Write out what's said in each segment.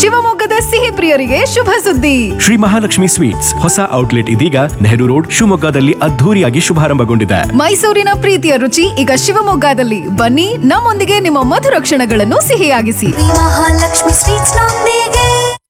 ಶಿವಮೊಗ್ಗದ ಸಿಹಿ ಪ್ರಿಯರಿಗೆ ಶುಭ ಸುದ್ದಿ ಶ್ರೀ ಮಹಾಲಕ್ಷ್ಮಿ ಸ್ವೀಟ್ಸ್ ಹೊಸ ಔಟ್ಲೆಟ್ ಇದೀಗ ನೆಹರು ರೋಡ್ ಶಿವಮೊಗ್ಗದಲ್ಲಿ ಅದ್ಧೂರಿಯಾಗಿ ಶುಭಾರಂಭಗೊಂಡಿದೆ ಮೈಸೂರಿನ ಪ್ರೀತಿಯ ರುಚಿ ಈಗ ಶಿವಮೊಗ್ಗದಲ್ಲಿ ಬನ್ನಿ ನಮ್ಮೊಂದಿಗೆ ನಿಮ್ಮ ಮಧುರ ಕ್ಷಣಗಳನ್ನು ಸಿಹಿಯಾಗಿಸಿ ಮಹಾಲಕ್ಷ್ಮಿ ಸ್ವೀಟ್ಸ್ ನೊಂದಿಗೆ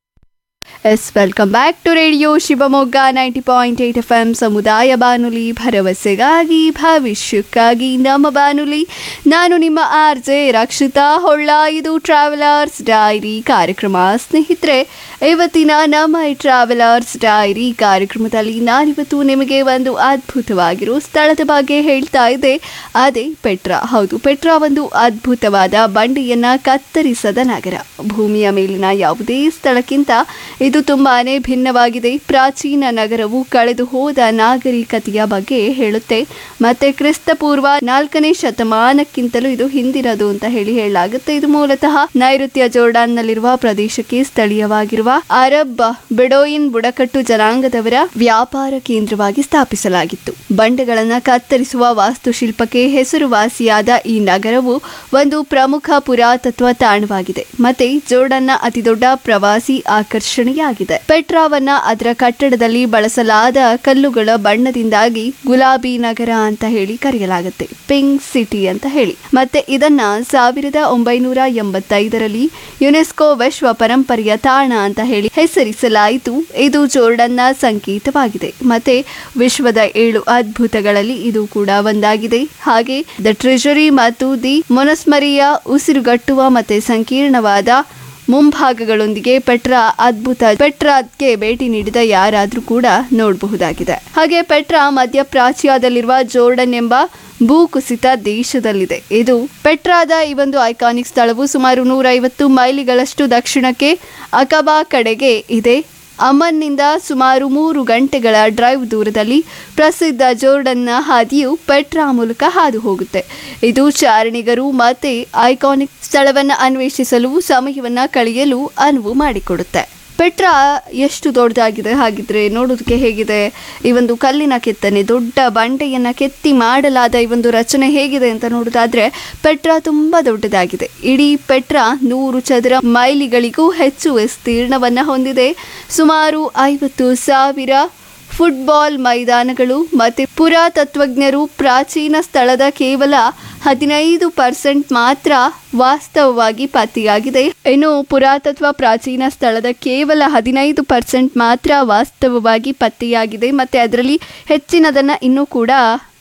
yes welcome back to radio Shivamogga ninety point eight F M ಸಮುದಾಯ ಬಾನುಲಿ ಭರವಸೆಗಾಗಿ ಭವಿಷ್ಯಕ್ಕಾಗಿ ನಮ್ಮ ಬಾನುಲಿ ನಾನು ನಿಮ್ಮ ಆರ್ ಜೆ ರಕ್ಷಿತಾ ಹೊಳ್ಳ ಇದು ಟ್ರಾವೆಲರ್ಸ್ ಡೈರಿ ಕಾರ್ಯಕ್ರಮ ಸ್ನೇಹಿತರೆ ಇವತ್ತಿನ ನಮ್ಮ ಈ ಟ್ರಾವೆಲರ್ಸ್ ಡೈರಿ ಕಾರ್ಯಕ್ರಮದಲ್ಲಿ ನಾನಿವತ್ತು ನಿಮಗೆ ಒಂದು ಅದ್ಭುತವಾಗಿರೋ ಸ್ಥಳದ ಬಗ್ಗೆ ಹೇಳ್ತಾ ಇದ್ದೆ ಅದೇ ಪೆಟ್ರಾ ಹೌದು ಪೆಟ್ರಾ ಒಂದು ಅದ್ಭುತವಾದ ಬಂಡೆಯನ್ನ ಕತ್ತರಿಸದ ನಗರ ಭೂಮಿಯ ಮೇಲಿನ ಯಾವುದೇ ಸ್ಥಳಕ್ಕಿಂತ ಇದು ತುಂಬಾನೇ ಭಿನ್ನವಾಗಿದೆ ಪ್ರಾಚೀನ ನಗರವು ಕಳೆದು ಹೋದ ನಾಗರಿಕತೆಯ ಬಗ್ಗೆ ಹೇಳುತ್ತೆ ಮತ್ತೆ ಕ್ರಿಸ್ತಪೂರ್ವ ನಾಲ್ಕನೇ ಶತಮಾನಕ್ಕಿಂತಲೂ ಇದು ಹಿಂದಿನದು ಅಂತ ಹೇಳಿ ಹೇಳಲಾಗುತ್ತೆ ಇದು ಮೂಲತಃ ನೈಋತ್ಯ ಜೋರ್ಡಾನ್ನಲ್ಲಿರುವ ಪ್ರದೇಶಕ್ಕೆ ಸ್ಥಳೀಯವಾಗಿರುವ ಅರಬ್ ಬೆಡೋಯಿನ್ ಬುಡಕಟ್ಟು ಜನಾಂಗದವರ ವ್ಯಾಪಾರ ಕೇಂದ್ರವಾಗಿ ಸ್ಥಾಪಿಸಲಾಗಿತ್ತು ಬಂಡೆಗಳನ್ನ ಕತ್ತರಿಸುವ ವಾಸ್ತುಶಿಲ್ಪಕ್ಕೆ ಹೆಸರುವಾಸಿಯಾದ ಈ ನಗರವು ಒಂದು ಪ್ರಮುಖ ಪುರಾತತ್ವ ತಾಣವಾಗಿದೆ ಮತ್ತೆ ಜೋರ್ಡನ್ನ ಅತಿದೊಡ್ಡ ಪ್ರವಾಸಿ ಆಕರ್ಷಣೆಯಾಗಿದೆ ಪೆಟ್ರಾವನ್ನ ಅದರ ಕಟ್ಟಡದಲ್ಲಿ ಬಳಸಲಾದ ಕಲ್ಲುಗಳ ಬಣ್ಣದಿಂದಾಗಿ ಗುಲಾಬಿ ನಗರ ಅಂತ ಹೇಳಿ ಕರೆಯಲಾಗುತ್ತೆ ಪಿಂಕ್ ಸಿಟಿ ಅಂತ ಹೇಳಿ ಮತ್ತೆ ಇದನ್ನ ಸಾವಿರದ ಒಂಬೈನೂರ ಎಂಬತ್ತೈದರಲ್ಲಿ ಯುನೆಸ್ಕೋ ವಿಶ್ವ ಪರಂಪರೆಯ ತಾಣ ಅಂತ ಹೇಳಿ ಹೆಸರಿಸಲಾಯಿತು ಇದು ಜೋರ್ಡನ್ನ ಸಂಕೇತವಾಗಿದೆ ಮತ್ತೆ ವಿಶ್ವದ ಏಳು ಅದ್ಭುತಗಳಲ್ಲಿ ಇದು ಕೂಡ ಒಂದಾಗಿದೆ ಹಾಗೆ ದ ಟ್ರೆಜರಿ ಮತ್ತು ದಿ ಮೊನಸ್ಮರಿಯ ಉಸಿರುಗಟ್ಟುವ ಮತ್ತೆ ಸಂಕೀರ್ಣವಾದ ಮುಂಭಾಗಗಳೊಂದಿಗೆ ಪೆಟ್ರಾ ಅದ್ಭುತ ಪೆಟ್ರಾಕ್ಕೆ ಭೇಟಿ ನೀಡಿದ ಯಾರಾದ್ರೂ ಕೂಡ ನೋಡಬಹುದಾಗಿದೆ ಹಾಗೆ ಪೆಟ್ರಾ ಮಧ್ಯಪ್ರಾಚ್ಯದಲ್ಲಿರುವ ಜೋರ್ಡನ್ ಎಂಬ ಭೂಕುಸಿತ ದೇಶದಲ್ಲಿದೆ ಇದು ಪೆಟ್ರಾದ ಈ ಒಂದು ಐಕಾನಿಕ್ ಸ್ಥಳವು ಸುಮಾರು ನೂರೈವತ್ತು ಮೈಲಿಗಳಷ್ಟು ದಕ್ಷಿಣಕ್ಕೆ ಅಕಬಾ ಕಡೆಗೆ ಇದೆ ಅಮನ್ನಿಂದ ಸುಮಾರು ಮೂರು ಗಂಟೆಗಳ ಡ್ರೈವ್ ದೂರದಲ್ಲಿ ಪ್ರಸಿದ್ಧ ಜೋರ್ಡನ್ನ ಹಾದಿಯು ಪೆಟ್ರಾ ಮೂಲಕ ಹಾದು ಹೋಗುತ್ತೆ ಇದು ಚಾರಣಿಗರು ಮತ್ತೆ ಐಕಾನಿಕ್ ಸ್ಥಳವನ್ನು ಅನ್ವೇಷಿಸಲು ಸಮಯವನ್ನ ಕಳೆಯಲು ಅನುವು ಮಾಡಿಕೊಡುತ್ತೆ ಪೆಟ್ರಾ ಎಷ್ಟು ದೊಡ್ಡದಾಗಿದೆ ಹಾಗಿದ್ರೆ ನೋಡೋದಕ್ಕೆ ಹೇಗಿದೆ ಈ ಒಂದು ಕಲ್ಲಿನ ಕೆತ್ತನೆ ದೊಡ್ಡ ಬಂಡೆಯನ್ನ ಕೆತ್ತಿ ಮಾಡಲಾದ ಈ ಒಂದು ರಚನೆ ಹೇಗಿದೆ ಅಂತ ನೋಡೋದಾದ್ರೆ ಪೆಟ್ರಾ ತುಂಬಾ ದೊಡ್ಡದಾಗಿದೆ ಇಡೀ ಪೆಟ್ರಾ ನೂರು ಚದರ ಮೈಲಿಗಳಿಗೂ ಹೆಚ್ಚು ವಿಸ್ತೀರ್ಣವನ್ನ ಹೊಂದಿದೆ ಸುಮಾರು ಐವತ್ತು ಸಾವಿರ ಫುಟ್ಬಾಲ್ ಮೈದಾನಗಳು ಮತ್ತೆ ಪುರಾತತ್ವಜ್ಞರು ಪ್ರಾಚೀನ ಸ್ಥಳದ ಕೇವಲ ಹದಿನೈದು ಪರ್ಸೆಂಟ್ ಮಾತ್ರ ವಾಸ್ತವವಾಗಿ ಪತ್ತೆಯಾಗಿದೆ ಇನ್ನು ಪುರಾತತ್ವ ಪ್ರಾಚೀನ ಸ್ಥಳದ ಕೇವಲ ಹದಿನೈದು ಪರ್ಸೆಂಟ್ ಮಾತ್ರ ವಾಸ್ತವವಾಗಿ ಪತ್ತೆಯಾಗಿದೆ ಮತ್ತೆ ಅದರಲ್ಲಿ ಹೆಚ್ಚಿನದನ್ನ ಇನ್ನೂ ಕೂಡ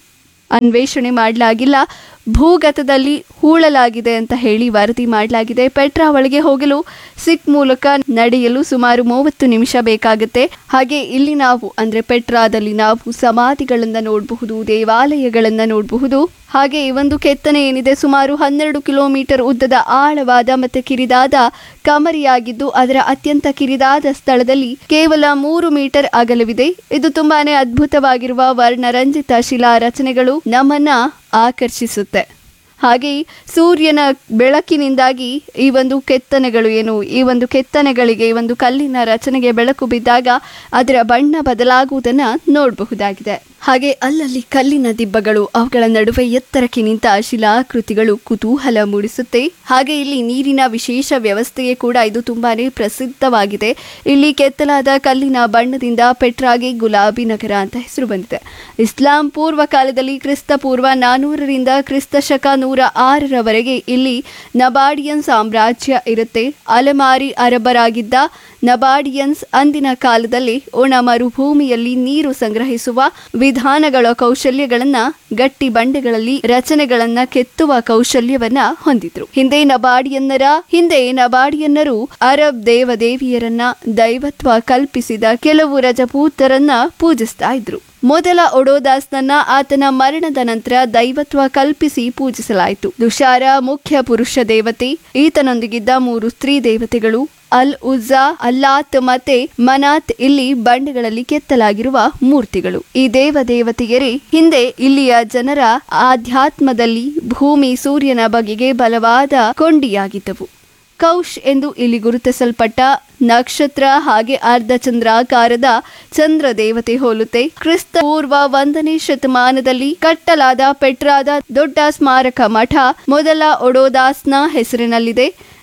ಅನ್ವೇಷಣೆ ಮಾಡಲಾಗಿಲ್ಲ ಭೂಗತದಲ್ಲಿ ಹೂಳಲಾಗಿದೆ ಅಂತ ಹೇಳಿ ವರದಿ ಮಾಡಲಾಗಿದೆ ಪೆಟ್ರಾ ಒಳಗೆ ಹೋಗಲು ಸಿಕ್ ಮೂಲಕ ನಡೆಯಲು ಸುಮಾರು ಮೂವತ್ತು ನಿಮಿಷ ಬೇಕಾಗುತ್ತೆ ಹಾಗೆ ಇಲ್ಲಿ ನಾವು ಅಂದ್ರೆ ಪೆಟ್ರಾದಲ್ಲಿ ನಾವು ಸಮಾಧಿಗಳನ್ನ ನೋಡಬಹುದು ದೇವಾಲಯಗಳನ್ನ ನೋಡಬಹುದು ಹಾಗೆ ಈ ಒಂದು ಕೆತ್ತನೆ ಏನಿದೆ ಸುಮಾರು ಹನ್ನೆರಡು ಕಿಲೋಮೀಟರ್ ಉದ್ದದ ಆಳವಾದ ಮತ್ತೆ ಕಿರಿದಾದ ಕಮರಿಯಾಗಿದ್ದು ಅದರ ಅತ್ಯಂತ ಕಿರಿದಾದ ಸ್ಥಳದಲ್ಲಿ ಕೇವಲ ಮೂರು ಮೀಟರ್ ಅಗಲವಿದೆ ಇದು ತುಂಬಾನೇ ಅದ್ಭುತವಾಗಿರುವ ವರ್ಣರಂಜಿತ ಶಿಲಾ ರಚನೆಗಳು ನಮ್ಮನ್ನ ಆಕರ್ಷಿಸುತ್ತೆ ಹಾಗೆ ಸೂರ್ಯನ ಬೆಳಕಿನಿಂದಾಗಿ ಈ ಒಂದು ಕೆತ್ತನೆಗಳು ಏನು ಈ ಒಂದು ಕೆತ್ತನೆಗಳಿಗೆ ಈ ಒಂದು ಕಲ್ಲಿನ ರಚನೆಗೆ ಬೆಳಕು ಬಿದ್ದಾಗ ಅದರ ಬಣ್ಣ ಬದಲಾಗುವುದನ್ನ ನೋಡಬಹುದಾಗಿದೆ ಹಾಗೆ ಅಲ್ಲಲ್ಲಿ ಕಲ್ಲಿನ ದಿಬ್ಬಗಳು ಅವುಗಳ ನಡುವೆ ಎತ್ತರಕ್ಕೆ ನಿಂತ ಶಿಲಾಕೃತಿಗಳು ಕುತೂಹಲ ಮೂಡಿಸುತ್ತೆ ಹಾಗೆ ಇಲ್ಲಿ ನೀರಿನ ವಿಶೇಷ ವ್ಯವಸ್ಥೆಗೆ ಕೂಡ ಇದು ತುಂಬಾನೇ ಪ್ರಸಿದ್ಧವಾಗಿದೆ ಇಲ್ಲಿ ಕೆತ್ತಲಾದ ಕಲ್ಲಿನ ಬಣ್ಣದಿಂದ ಪೆಟ್ರಾಗೆ ಗುಲಾಬಿ ನಗರ ಅಂತ ಹೆಸರು ಬಂದಿದೆ ಇಸ್ಲಾಂ ಪೂರ್ವ ಕಾಲದಲ್ಲಿ ಕ್ರಿಸ್ತ ಪೂರ್ವ ನಾನೂರರಿಂದ ಕ್ರಿಸ್ತ ಶಕ ನೂರ ಆರರವರೆಗೆ ಇಲ್ಲಿ ನಬಾಡಿಯನ್ ಸಾಮ್ರಾಜ್ಯ ಇರುತ್ತೆ ಅಲೆಮಾರಿ ಅರಬರಾಗಿದ್ದ ನಬಾಡಿಯನ್ಸ್ ಅಂದಿನ ಕಾಲದಲ್ಲಿ ಒಣ ಮರುಭೂಮಿಯಲ್ಲಿ ನೀರು ಸಂಗ್ರಹಿಸುವ ವಿಧಾನಗಳ ಕೌಶಲ್ಯಗಳನ್ನ ಗಟ್ಟಿ ಬಂಡೆಗಳಲ್ಲಿ ರಚನೆಗಳನ್ನ ಕೆತ್ತುವ ಕೌಶಲ್ಯವನ್ನ ಹೊಂದಿದ್ರು ಹಿಂದೆ ನಬಾಡಿಯನ್ನರ ಹಿಂದೆ ನಬಾಡಿಯನ್ನರು ಅರಬ್ ದೇವದೇವಿಯರನ್ನ ದೈವತ್ವ ಕಲ್ಪಿಸಿದ ಕೆಲವು ರಜಪೂತರನ್ನ ಪೂಜಿಸ್ತಾ ಇದ್ರು ಮೊದಲ ಒಡೋದಾಸ್ನನ್ನ ಆತನ ಮರಣದ ನಂತರ ದೈವತ್ವ ಕಲ್ಪಿಸಿ ಪೂಜಿಸಲಾಯಿತು ದುಷಾರ ಮುಖ್ಯ ಪುರುಷ ದೇವತೆ ಈತನೊಂದಿಗಿದ್ದ ಮೂರು ಸ್ತ್ರೀ ದೇವತೆಗಳು ಅಲ್ ಉಜ್ಜಾ ಅಲ್ಲಾತ್ ಮತ್ತೆ ಮನಾತ್ ಇಲ್ಲಿ ಬಂಡೆಗಳಲ್ಲಿ ಕೆತ್ತಲಾಗಿರುವ ಮೂರ್ತಿಗಳು ಈ ದೇವ ದೇವತೆಯರೇ ಹಿಂದೆ ಇಲ್ಲಿಯ ಜನರ ಆಧ್ಯಾತ್ಮದಲ್ಲಿ ಭೂಮಿ ಸೂರ್ಯನ ಬಗೆಗೆ ಬಲವಾದ ಕೊಂಡಿಯಾಗಿದ್ದವು ಕೌಶ್ ಎಂದು ಇಲ್ಲಿ ಗುರುತಿಸಲ್ಪಟ್ಟ ನಕ್ಷತ್ರ ಹಾಗೆ ಅರ್ಧಚಂದ್ರಾಕಾರದ ಚಂದ್ರ ದೇವತೆ ಹೋಲುತ್ತೆ ಕ್ರಿಸ್ತ ಪೂರ್ವ ಒಂದನೇ ಶತಮಾನದಲ್ಲಿ ಕಟ್ಟಲಾದ ಪೆಟ್ರಾದ ದೊಡ್ಡ ಸ್ಮಾರಕ ಮಠ ಮೊದಲ ಒಡೋದಾಸ್ನ ಹೆಸರಿನಲ್ಲಿದೆ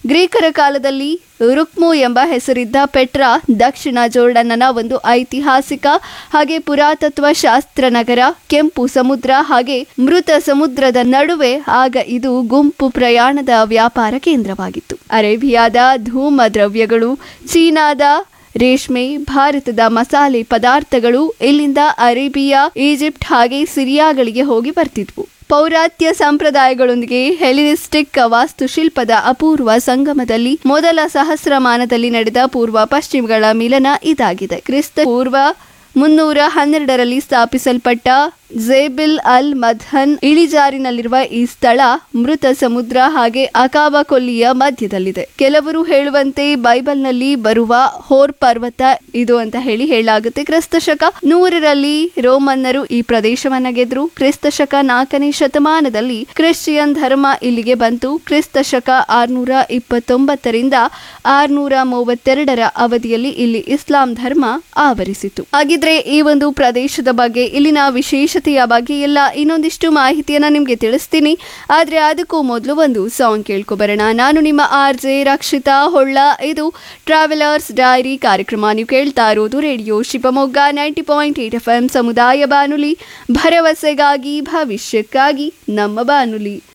ಗ್ರೀಕರ ಕಾಲದಲ್ಲಿ ರುಕ್ಮು ಎಂಬ ಹೆಸರಿದ್ದ ಪೆಟ್ರಾ ದಕ್ಷಿಣ ಜೋರ್ಡನ್ನ ಒಂದು ಐತಿಹಾಸಿಕ ಹಾಗೆ ಪುರಾತತ್ವ ಶಾಸ್ತ್ರ ನಗರ ಕೆಂಪು ಸಮುದ್ರ ಹಾಗೆ ಮೃತ ಸಮುದ್ರದ ನಡುವೆ ಆಗ ಇದು ಗುಂಪು ಪ್ರಯಾಣದ ವ್ಯಾಪಾರ ಕೇಂದ್ರವಾಗಿತ್ತು ಅರೇಬಿಯಾದ ಧೂಮ ದ್ರವ್ಯಗಳು ಚೀನಾದ ರೇಷ್ಮೆ ಭಾರತದ ಮಸಾಲೆ ಪದಾರ್ಥಗಳು ಇಲ್ಲಿಂದ ಅರೇಬಿಯಾ ಈಜಿಪ್ಟ್ ಹಾಗೆ ಸಿರಿಯಾಗಳಿಗೆ ಹೋಗಿ ಬರ್ತಿದ್ವು ಪೌರಾತ್ಯ ಸಂಪ್ರದಾಯಗಳೊಂದಿಗೆ ಹೆಲಿನಿಸ್ಟಿಕ್ ವಾಸ್ತುಶಿಲ್ಪದ ಅಪೂರ್ವ ಸಂಗಮದಲ್ಲಿ ಮೊದಲ ಸಹಸ್ರಮಾನದಲ್ಲಿ ನಡೆದ ಪೂರ್ವ ಪಶ್ಚಿಮಗಳ ಮಿಲನ ಇದಾಗಿದೆ ಕ್ರಿಸ್ತ ಪೂರ್ವ ಮುನ್ನೂರ ಹನ್ನೆರಡರಲ್ಲಿ ಸ್ಥಾಪಿಸಲ್ಪಟ್ಟ ಜೇಬಿಲ್ ಅಲ್ ಮದ್ಹನ್ ಇಳಿಜಾರಿನಲ್ಲಿರುವ ಈ ಸ್ಥಳ ಮೃತ ಸಮುದ್ರ ಹಾಗೆ ಅಕಾಬಾ ಕೊಲ್ಲಿಯ ಮಧ್ಯದಲ್ಲಿದೆ ಕೆಲವರು ಹೇಳುವಂತೆ ಬೈಬಲ್ನಲ್ಲಿ ಬರುವ ಹೋರ್ ಪರ್ವತ ಇದು ಅಂತ ಹೇಳಿ ಹೇಳಲಾಗುತ್ತೆ ಕ್ರಿಸ್ತ ಶಕ ನೂರರಲ್ಲಿ ರೋಮನ್ನರು ಈ ಪ್ರದೇಶವನ್ನ ಗೆದ್ರು ಕ್ರಿಸ್ತ ಶಕ ನಾಲ್ಕನೇ ಶತಮಾನದಲ್ಲಿ ಕ್ರಿಶ್ಚಿಯನ್ ಧರ್ಮ ಇಲ್ಲಿಗೆ ಬಂತು ಕ್ರಿಸ್ತ ಶಕ ಆರ್ನೂರ ಇಪ್ಪತ್ತೊಂಬತ್ತರಿಂದ ಆರ್ನೂರ ಮೂವತ್ತೆರಡರ ಅವಧಿಯಲ್ಲಿ ಇಲ್ಲಿ ಇಸ್ಲಾಂ ಧರ್ಮ ಆವರಿಸಿತು ಹಾಗಿದ್ರೆ ಈ ಒಂದು ಪ್ರದೇಶದ ಬಗ್ಗೆ ಇಲ್ಲಿನ ವಿಶೇಷತೆಯ ಬಗ್ಗೆ ಎಲ್ಲ ಇನ್ನೊಂದಿಷ್ಟು ಮಾಹಿತಿಯನ್ನ ನಿಮ್ಗೆ ತಿಳಿಸ್ತೀನಿ ಆದ್ರೆ ಅದಕ್ಕೂ ಮೊದಲು ಒಂದು ಸಾಂಗ್ ಕೇಳ್ಕೊಬರೋಣ ನಾನು ನಿಮ್ಮ ಆರ್ ಜೆ ರಕ್ಷಿತಾ ಹೊಳ್ಳ ಇದು ಟ್ರಾವೆಲರ್ಸ್ ಡೈರಿ ಕಾರ್ಯಕ್ರಮ ನೀವು ಕೇಳ್ತಾ ಇರೋದು radio Shivamogga ninety point eight F M ಸಮುದಾಯ ಬಾನುಲಿ ಭರವಸೆಗಾಗಿ ಭವಿಷ್ಯಕ್ಕಾಗಿ ನಮ್ಮ ಬಾನುಲಿ